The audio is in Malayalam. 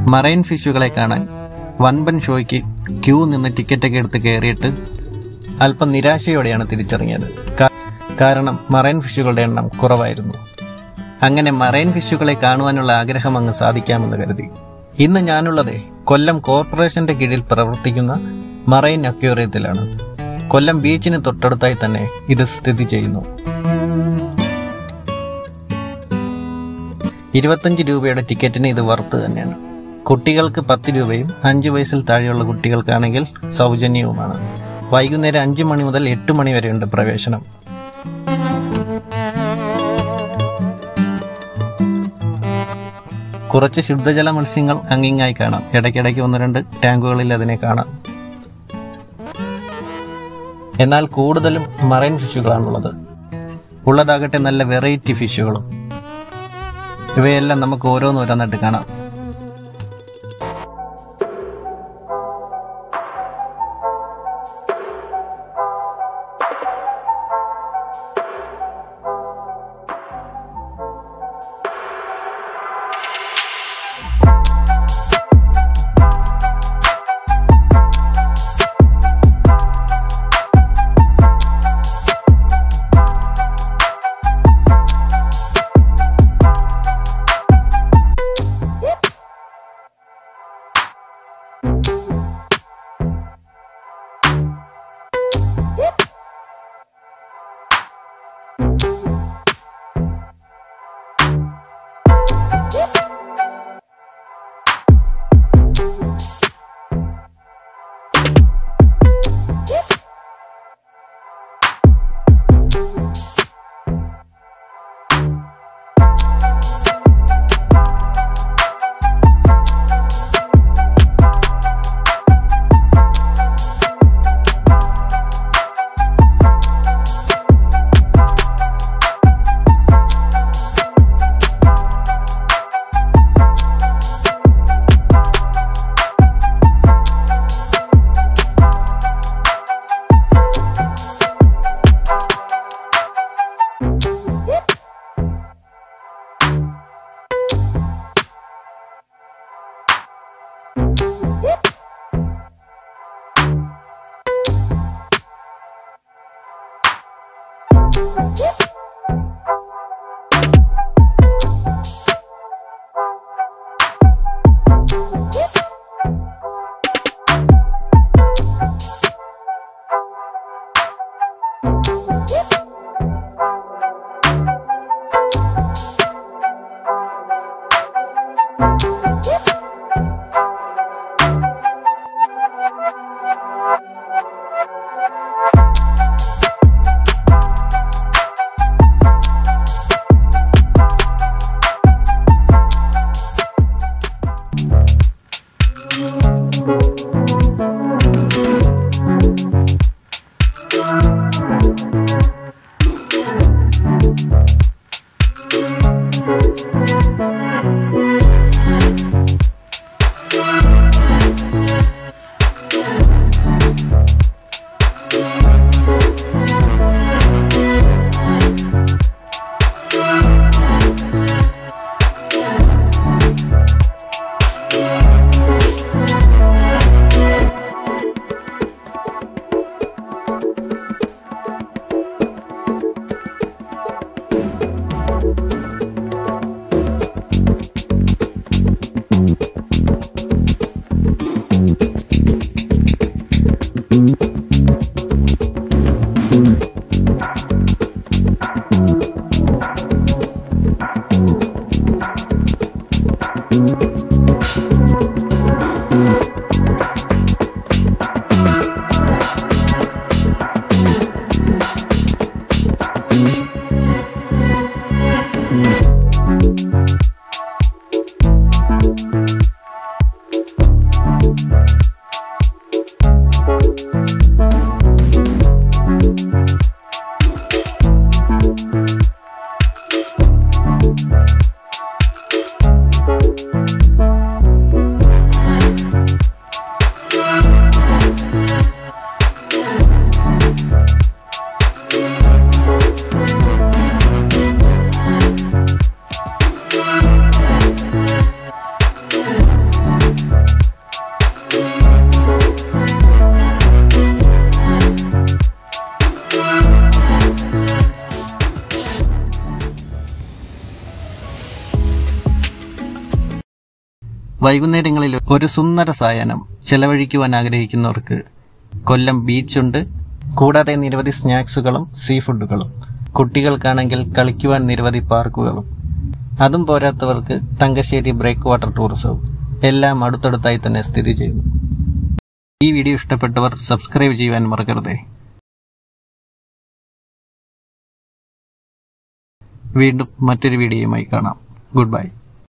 മറൈൻ ഫിഷുകളെ കാണാൻ വൻപൻ ഷോയ്ക്ക് ക്യൂ നിന്ന് ടിക്കറ്റൊക്കെ എടുത്ത് കയറിയിട്ട് അല്പം നിരാശയോടെയാണ് തിരിച്ചറിഞ്ഞത് കാ- കാരണം മറൈൻ ഫിഷുകളുടെ എണ്ണം കുറവായിരുന്നു അങ്ങനെ മറൈൻ ഫിഷുകളെ കാണുവാനുള്ള ആഗ്രഹം അങ്ങ് സാധിക്കാമെന്ന് കരുതി ഇന്ന് ഞാനുള്ളത് കൊല്ലം കോർപ്പറേഷന്റെ കീഴിൽ പ്രവർത്തിക്കുന്ന മറൈൻ അക്വേറിയത്തിലാണ് കൊല്ലം ബീച്ചിന് തൊട്ടടുത്തായി തന്നെ ഇത് സ്ഥിതി ചെയ്യുന്നു ഇരുപത്തഞ്ച് രൂപയുടെ ടിക്കറ്റിന് ഇത് വർത്ത് തന്നെയാണ് കുട്ടികൾക്ക് പത്ത് രൂപയും അഞ്ച് വയസ്സിൽ താഴെയുള്ള കുട്ടികൾക്കാണെങ്കിൽ സൗജന്യവുമാണ് വൈകുന്നേരം അഞ്ച് മണി മുതൽ എട്ട് മണി വരെയുണ്ട് പ്രവേശനം കുറച്ച് ശുദ്ധജല മത്സ്യങ്ങൾ അങ്ങിങ്ങായി കാണാം ഇടയ്ക്കിടയ്ക്ക് ഒന്ന് രണ്ട് ടാങ്കുകളിൽ അതിനെ കാണാം എന്നാൽ കൂടുതലും മറൈൻ ഫിഷുകളാണുള്ളത് ഉള്ളതാകട്ടെ നല്ല വെറൈറ്റി ഫിഷുകളും ഇവയെല്ലാം നമുക്ക് ഓരോന്നോരോന്നായിട്ട് കാണാം വൈകുന്നേരങ്ങളിൽ ഒരു സുന്ദര സായാഹ്നം ചെലവഴിക്കുവാൻ ആഗ്രഹിക്കുന്നവർക്ക് കൊല്ലം ബീച്ചുണ്ട് കൂടാതെ നിരവധി സ്നാക്സുകളും സീ ഫുഡുകളും കുട്ടികൾക്കാണെങ്കിൽ കളിക്കുവാൻ നിരവധി പാർക്കുകളും അതും പോരാത്തവർക്ക് തങ്കശ്ശേരി ബ്രേക്ക് വാട്ടർ ടൂറിസവും എല്ലാം അടുത്തടുത്തായി തന്നെ സ്ഥിതി ചെയ്യുന്നു ഈ വീഡിയോ ഇഷ്ടപ്പെട്ടവർ സബ്സ്ക്രൈബ് ചെയ്യുവാൻ മറക്കരുതേ വീണ്ടും മറ്റൊരു വീഡിയോയുമായി കാണാം ഗുഡ് ബൈ